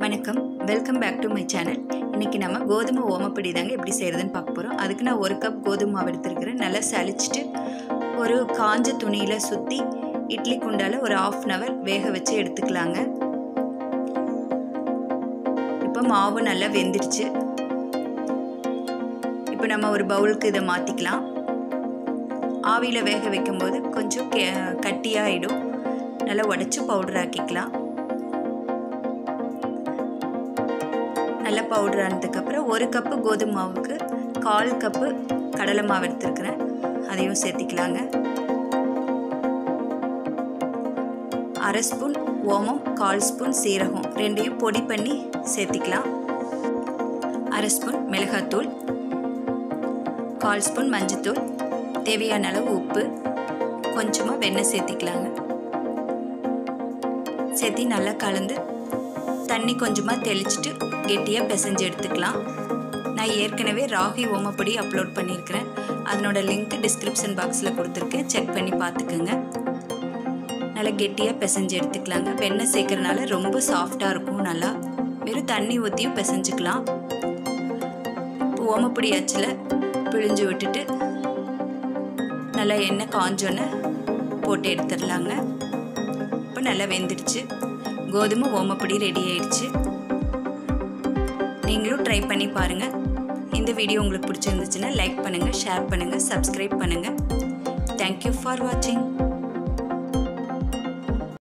வணக்கம் welcome back to my channel இன்றைக்கி நம்ம கோதுமை ஓமப்படி தாங்க எப்படி செய்கிறதுன்னு பார்க்க போகிறோம் அதுக்கு நான் ஒரு கப் கோதுமை மாவு எடுத்துருக்கிறேன் நல்லா சலிச்சிட்டு ஒரு காஞ்ச துணியில் சுற்றி இட்லி குண்டால ஒரு ஆஃப் அன் ஹவர் வேக வச்சு எடுத்துக்கலாங்க இப்போ மாவு நல்லா வெந்துடுச்சு இப்போ நம்ம ஒரு பவுலுக்கு இதை மாற்றிக்கலாம் ஆவியில் வேக வைக்கும்போது கொஞ்சம் கே கட்டியாகிடும் நல்லா உடச்சி பவுடர் ஆக்கிக்கலாம் நல்லா பவுடர் ஆனதுக்கப்புறம் ஒரு கப்பு கோதுமை மாவுக்கு கால் கப்பு கடலை மாவு எடுத்துருக்கிறேன் அதையும் சேர்த்திக்கலாங்க அரை ஸ்பூன் ஓமம் கால் ஸ்பூன் சீரகம் ரெண்டையும் பொடி பண்ணி சேர்த்திக்கலாம் அரை ஸ்பூன் மிளகாத்தூள் கால் ஸ்பூன் மஞ்சத்தூள் தேவையான அளவு உப்பு கொஞ்சமாக வெண்ணெய் சேர்த்திக்கலாங்க சேர்த்தி நல்லா கலந்து தண்ணி கொஞ்சமாக தெளிச்சிட்டு கெட்டியாக பிசைஞ்சு எடுத்துக்கலாம் நான் ஏற்கனவே ராகி ஓமப்பொடி அப்லோட் பண்ணியிருக்கிறேன் அதனோட லிங்க் டிஸ்கிரிப்ஷன் பாக்ஸில் கொடுத்துருக்கேன் செக் பண்ணி பார்த்துக்குங்க நல்லா கெட்டியாக பிசைஞ்சு எடுத்துக்கலாங்க வெண்ணெய் சேர்க்கறனால ரொம்ப சாஃப்டாக இருக்கும் நல்லா வெறும் தண்ணி ஊற்றியும் பிசைஞ்சுக்கலாம் ஓமப்பொடி அச்சில் பிழிஞ்சு விட்டுட்டு நல்லா எண்ணெய் காஞ்சோன்னே போட்டு எடுத்துடலாங்க இப்போ நல்லா வெந்துடுச்சு கோதுமை ஓமப்பொடி ரெடி ஆயிடுச்சு நீங்களும் ட்ரை பண்ணி பாருங்கள் இந்த வீடியோ உங்களுக்கு பிடிச்சிருந்துச்சுன்னா லைக் பண்ணுங்கள் ஷேர் பண்ணுங்கள் சப்ஸ்கிரைப் பண்ணுங்கள் தேங்க்யூ ஃபார் வாட்சிங்